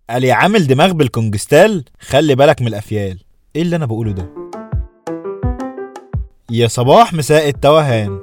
قال يا عامل دماغ بالكونجستال خلي بالك من الافيال ايه اللي انا بقوله ده يا صباح مساء التوهان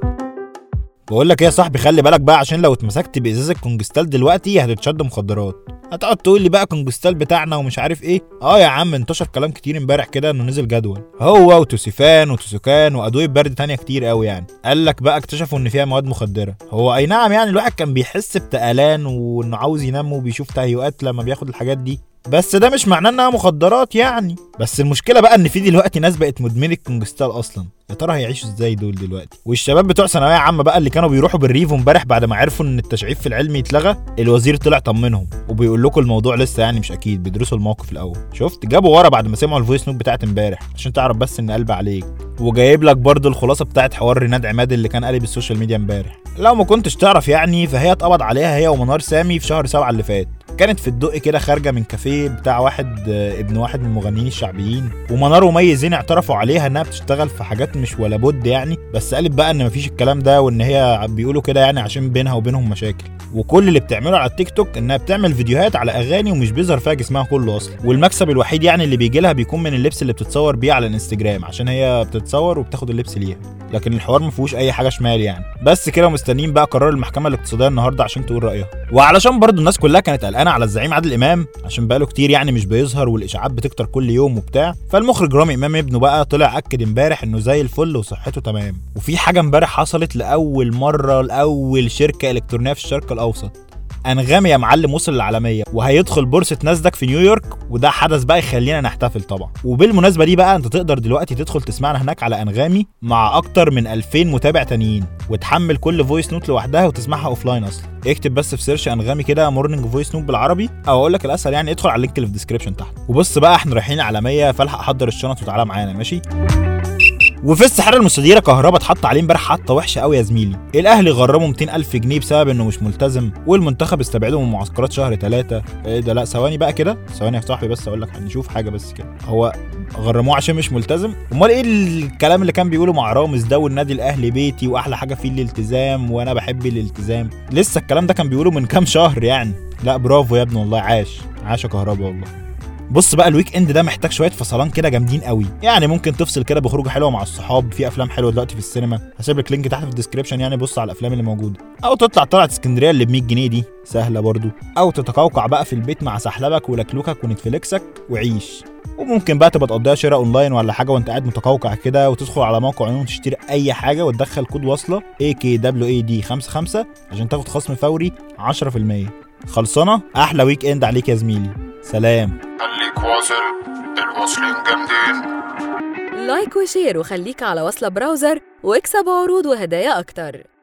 بقول لك ايه يا صاحبي خلي بالك بقى عشان لو اتمسكت بازازه كونجستال دلوقتي هتتشد مخدرات هتقعد تقول لي بقى كونجستال بتاعنا ومش عارف ايه اه يا عم انتشر كلام كتير امبارح كده انه نزل جدول هو وتوسيفان وتوسوكان وادويه برد تانية كتير قوي يعني قال لك بقى اكتشفوا ان فيها مواد مخدره هو اي نعم يعني الواحد كان بيحس بتقلان وانه عاوز ينام وبيشوف تهيؤات لما بياخد الحاجات دي بس ده مش معناه انها مخدرات يعني بس المشكله بقى ان في دلوقتي ناس بقت مدمنه كونجستال اصلا يا ترى هيعيشوا ازاي دول دلوقتي والشباب بتوع ثانويه عامه بقى اللي كانوا بيروحوا بالريفو امبارح بعد ما عرفوا ان التشعيب في العلم يتلغى الوزير طلع طمنهم وبيقول لكم الموضوع لسه يعني مش اكيد بيدرسوا الموقف الاول شفت جابوا ورا بعد ما سمعوا الفويس نوت بتاعت امبارح عشان تعرف بس ان قلب عليك وجايب لك برضو الخلاصه بتاعت حوار ريناد عماد اللي كان قالب السوشيال ميديا امبارح لو ما كنتش تعرف يعني فهي اتقبض عليها هي ومنار سامي في شهر سبعة اللي فات كانت في الدق كده خارجه من كافيه بتاع واحد آه، ابن واحد من المغنيين الشعبيين ومنار وميزين اعترفوا عليها انها بتشتغل في حاجات مش ولا بد يعني بس قالت بقى ان مفيش الكلام ده وان هي بيقولوا كده يعني عشان بينها وبينهم مشاكل وكل اللي بتعمله على التيك توك انها بتعمل فيديوهات على اغاني ومش بيظهر فيها جسمها كله اصلا والمكسب الوحيد يعني اللي بيجي لها بيكون من اللبس اللي بتتصور بيه على الانستجرام عشان هي بتتصور وبتاخد اللبس ليها لكن الحوار ما فيهوش اي حاجه شمال يعني بس كده مستنيين بقى قرار المحكمه الاقتصاديه النهارده عشان تقول رايها وعلشان برضو الناس كلها كانت قلقانه على الزعيم عادل امام عشان بقاله كتير يعني مش بيظهر والاشاعات بتكتر كل يوم وبتاع فالمخرج رامي امام ابنه بقى طلع اكد امبارح انه زي الفل وصحته تمام وفي حاجه امبارح حصلت لاول مره لاول شركه الكترونيه في الشرق الاوسط انغامي يا معلم وصل للعالميه وهيدخل بورصه ناسداك في نيويورك وده حدث بقى يخلينا نحتفل طبعا وبالمناسبه دي بقى انت تقدر دلوقتي تدخل تسمعنا هناك على انغامي مع اكتر من 2000 متابع تانيين وتحمل كل فويس نوت لوحدها وتسمعها اوف لاين اصلا اكتب بس في سيرش انغامي كده مورنينج فويس نوت بالعربي او اقول لك الاسهل يعني ادخل على اللينك اللي في الديسكربشن تحت وبص بقى احنا رايحين العالميه فالحق حضر الشنط وتعالى معانا ماشي وفي السحاره المستديره كهربا اتحط عليه امبارح حطه وحشه قوي يا زميلي الاهلي غرمه 200 الف جنيه بسبب انه مش ملتزم والمنتخب استبعده من معسكرات شهر ثلاثة ايه ده لا ثواني بقى كده ثواني يا صاحبي بس اقول لك نشوف حاجه بس كده هو غرموه عشان مش ملتزم امال ايه الكلام اللي كان بيقوله مع رامز ده والنادي الاهلي بيتي واحلى حاجه فيه الالتزام وانا بحب الالتزام لسه الكلام ده كان بيقوله من كام شهر يعني لا برافو يا ابني والله عاش عاش يا كهربا والله بص بقى الويك اند ده محتاج شويه فصلان كده جامدين قوي يعني ممكن تفصل كده بخروجه حلوه مع الصحاب في افلام حلوه دلوقتي في السينما هسيب لك لينك تحت في الديسكربشن يعني بص على الافلام اللي موجوده او تطلع طلعت اسكندريه اللي ب 100 جنيه دي سهله برضو او تتقوقع بقى في البيت مع سحلبك ولكلوكك ونتفليكسك وعيش وممكن بقى تبقى تقضيها شراء اونلاين ولا حاجه وانت قاعد متقوقع كده وتدخل على موقع عنوان تشتري اي حاجه وتدخل كود وصله AKWAD 55 عشان تاخد خصم فوري 10% خلصانه احلى ويك اند عليك يا زميلي سلام خليك واصل الواصلين جامدين لايك وشير وخليك على وصلة براوزر واكسب عروض وهدايا أكتر